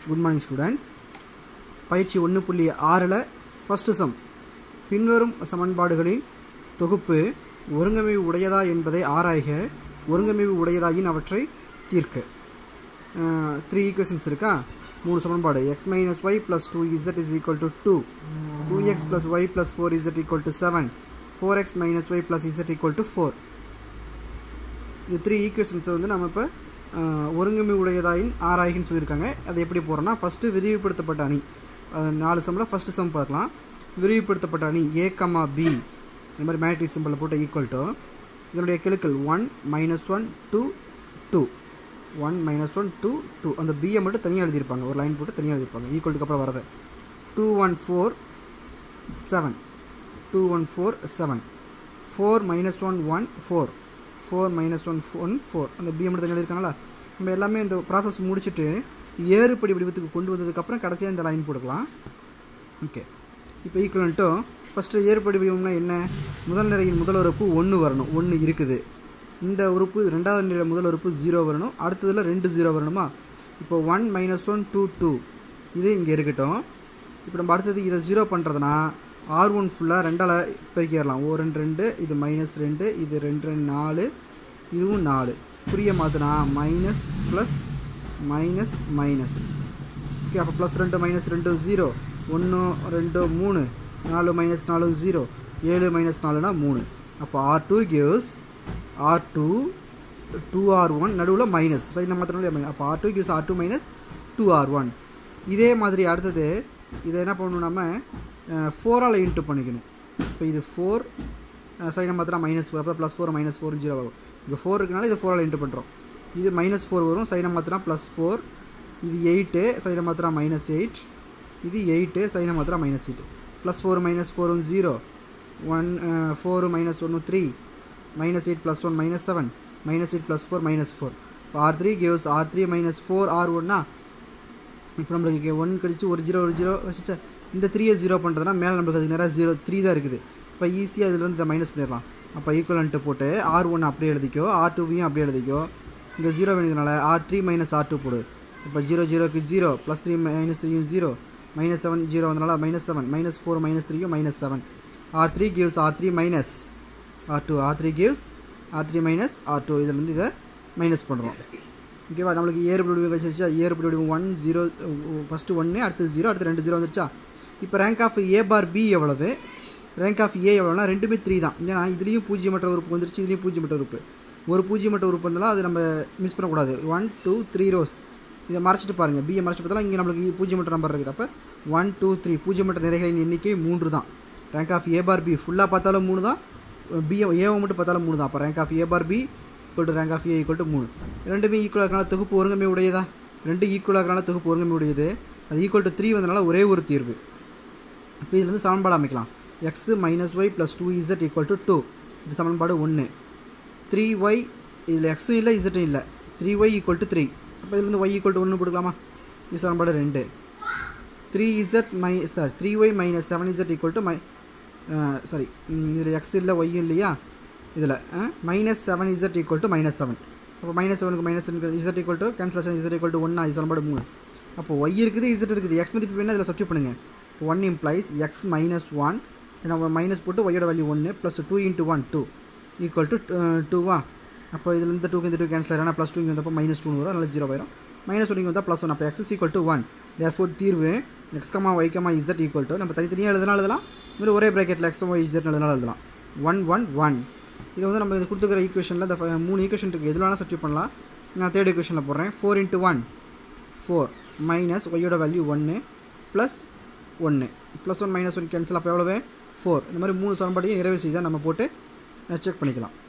good morning students பயிற்சி ஒன்று புள்ளி ஆறில் ஃபஸ்ட்டு சம் பின்வரும் சமன்பாடுகளின் தொகுப்பு ஒருங்கமைவு உடையதா என்பதை ஆராய்க ஒருங்கமைவு உடையதாயின் அவற்றை தீர்க்க த்ரீ ஈக்குவேஷன்ஸ் இருக்கா மூணு சமன்பாடு X minus Y plus two Z is equal to two two X plus Y plus four Z equal to seven four X minus Y plus Z equal to four இந்த three ஈக்குவேஷன்ஸை வந்து நம்ம இப்போ ஒருங்கமை உடையதாயின் ஆராய்கின்னு சொல்லியிருக்காங்க அது எப்படி போகிறோன்னா ஃபஸ்ட்டு விரிவுபடுத்தப்பட்ட அணி அது நாலு சம்மில் ஃபஸ்ட்டு சம் பார்க்கலாம் விரிவுபடுத்தப்பட்ட அணி ஏ கமா பி இந்த மாதிரி மேட்ரிக் சிம்பிளை போட்டு ஈக்குவல் டு இதனுடைய கிழக்கள் one minus one two two one minus one two two அந்த பியை மட்டும் தனியாக எழுதியிருப்பாங்க ஒரு லைன் போட்டு தனியாக எழுதியிருப்பாங்க ஈக்குவல்ட்டுக்கு அப்புறம் வரது two one four seven two one four seven four minus one one four four minus one one four அந்த பிஎம் மட்டும் தனியாக இருக்காங்களா நம்ம எல்லாமே இந்த ப்ராசஸ் முடிச்சுட்டு ஏறுபடி வடிவத்துக்கு கொண்டு வந்ததுக்கப்புறம் கடைசியாக இந்த லைன் போட்டுக்கலாம் ஓகே இப்போ ஈக்குவலன்ட்டோ ஃபஸ்ட்டு ஏறுபடி வடிவம்னா என்ன முதல் நிலையின் முதல் உறுப்பு ஒன்று வரணும் ஒன்று இருக்குது இந்த உறுப்பு ரெண்டாவது நிலை முதல் உறுப்பு ஜீரோ வரணும் அடுத்ததில் ரெண்டு ஜீரோ வரணுமா இப்போ one minus one two two இது இங்கே இருக்கட்டும் இப்போ நம்ம அடுத்தது இதை ஜீரோ பண்ணுறதுனா ஆர் ஒன் ஃபுல்லாக ரெண்டால் பெருக்கிடலாம் ஓ ரெண்டு ரெண்டு இது மைனஸ் ரெண்டு இது ரெண்டு ரெண்டு நாலு இதுவும் நாலு புரிய மாற்றினா minus plus minus minus okay அப்போ ப்ளஸ் ரெண்டு மைனஸ் ரெண்டு ஜீரோ ஒன்று ரெண்டு மூணு நாலு மைனஸ் நாலு ஜீரோ ஏழு மைனஸ் நாலுனா மூணு அப்போ R two gives R two two R one நடுவில் மைனஸ் சரி நம்ம மாத்திரம் அப்போ R two gives R two minus two R one இதே மாதிரி அடுத்தது இதை என்ன பண்ணணும் நம்ம ஃபோரால் இன்ட்டு பண்ணிக்கணும் இப்போ இது ஃபோர் சைனை மாத்திரம் மைனஸ் ஃபோர் அப்போ plus four minus four zero வரும் இங்கே ஃபோர் இருக்கனால இது ஃபோரால் இன்ட்டு பண்ணுறோம் இது மைனஸ் ஃபோர் வரும் சைனை மாத்திரம் ப்ளஸ் ஃபோர் இது எயிட்டு சைனை மாத்திரம் மைனஸ் எயிட் இது எயிட்டு சைனை மாத்திரம் minus eight plus four minus four one zero one four minus ஒன்று three minus eight plus one minus seven minus eight plus four minus four இப்போ R three gives R three minus four R ஒன்னா இப்போ நம்மளுக்கு one கழிச்சு ஒரு zero ஒரு zero வச்சு இந்த த்ரீயை ஜீரோ பண்ணுறதுனா மேலே நம்மளுக்கு அது நேராக ஜீரோ த்ரீ தான் இருக்குது இப்போ ஈஸியாக இதில் வந்து இதை மைனஸ் பண்ணிடலாம் அப்போ ஈக்குவலன்ட்டு போட்டு ஆர் ஒன் அப்படியே எழுதிக்கோ ஆர் டூவையும் அப்படியே எழுதிக்கோ இங்கே ஜீரோ வேணுதுனால R three minus R two போடு இப்போ ஜீரோ ஜீரோக்கு ஜீரோ ப்ளஸ் த்ரீ மைனஸ் த்ரீயும் ஜீரோ மைனஸ் செவன் ஜீரோ வந்தனால minus seven minus four minus த்ரீயும் minus seven R three gives R three minus R two R three gives R three minus R two இதில் வந்து இதை minus பண்ணுறோம் ஓகேவா நம்மளுக்கு ஏறுபடி வடிவம் கழிச்சிருச்சா ஏறுபடி வடிவம் ஒன் ஜீரோ ஃபஸ்ட்டு ஒன்று அடுத்து ஜீரோ அடுத்து ரெண்டு ஜீரோ வந்துருச்சா இப்போ rank of A bar B எவ்வளவு ரேங்க் ஆஃப் ஏ எவ்வளோனா ரெண்டுமே த்ரீ தான் ஏன்னா இதுலேயும் பூஜ்ஜியமற்ற உறுப்பு வந்துருச்சு இதுலேயும் பூஜ்ஜியமற்ற உறுப்பு ஒரு பூஜ்ஜியமற்ற உறுப்பு இருந்தாலும் அது நம்ம மிஸ் பண்ணக்கூடாது ஒன் டூ த்ரீ ரோஸ் இதை மறைச்சிட்டு பாருங்கள் பிஏ மறைச்சிட்டு பார்த்தாலும் இங்கே நம்மளுக்கு பூஜ்ஜியமற்ற நம்பர் இருக்குது அப்போ ஒன் டூ த்ரீ பூஜ்ஜியமற்ற நிறைகளின் எண்ணிக்கை மூன்று தான் rank of A bar B ஃபுல்லாக பார்த்தாலும் மூணு தான் பி ஏவை மட்டும் பார்த்தாலும் மூணு தான் அப்போ rank of A bar B equal to rank of A equal to மூணு ரெண்டுமே ஈக்குவலாக தொகுப்பு ஒருங்கமை உடையதா ரெண்டு ஈக்குவலாக தொகுப்பு ஒருங்கமை உடையது அது ஈக்குவல் டு த்ரீ வந்தனால ஒரே ஒரு தீர்வு இப்போ இதில் வந்து சமன்பாடு அமைக்கலாம் X minus Y plus two Z equal to two இது சமன்பாடு ஒன்று த்ரீ ஒய் இதில் எக்ஸும் இல்லை இசட்டும் இல்லை three Y equal to three அப்போ இதில் வந்து ஒய் ஈக்குவல் டு ஒன்று போட்டுக்கலாமா இது சமன்பாடு ரெண்டு three Z my sir three Y minus seven Z equal to my sorry இதில் எக்ஸ் இல்லை ஒய்யும் இல்லையா இதில் minus seven Z equal to minus seven அப்போ மைனஸ் செவனுக்கு minus Z equal to cancellation Z equal to ஒன்னா இது சமன்பாடு மூணு அப்போ ஒய் இருக்குது இசட் இருக்குது எக்ஸ் மதிப்பு வேணால் இதில் சப்ஸ்டியூட் பண்ணுங்கள் இப்போ one implies X minus one நம்ம மைனஸ் போட்டு ஒய்யோட வேல்யூ ஒன்று plus two into one two equal to டூவா அப்போ இதில் இந்த டூக்கு இந்த டூ கேன்சல் ஆகிடும் ப்ளஸ் டூ இங்கே வந்தப்போ மைனஸ் டூ வரும் அதனால் ஜீரோ ஆயிரும் மைனஸ் ஒன் இங்கே வந்தால் ப்ளஸ் ஒன் அப்போ X equal to one therefore தீர்வு X comma Y comma Z equal to நம்ம தனித்தனியாக எழுதினாலும் எழுதலாம் இல்லை ஒரே ப்ராக்கெட்டில் எக்ஸ் ஒய் இசட் எழுதினாலும் எழுதலாம் ஒன் ஒன் ஒன் இதை வந்து நம்ம இது கொடுத்துக்கிற ஈக்குவேஷனில் இந்த மூணு ஈக்குவேஷன் இருக்குது எதில் வேணால் சப்ஸ்டியூட் பண்ணலாம் நான் தேர்ட் ஈக்குவேஷனில் போடுறேன் four into one four minus ஒய்யோட வேல்யூ ஒன்று ப்ளஸ் ஒன்று plus one minus one cancel அப்போ எவ்வளவு ஃபோர் இந்த மாதிரி மூணு சமன்பாடையும் நிறைவு செய்தால் நம்ம போட்டு செக் பண்ணிக்கலாம்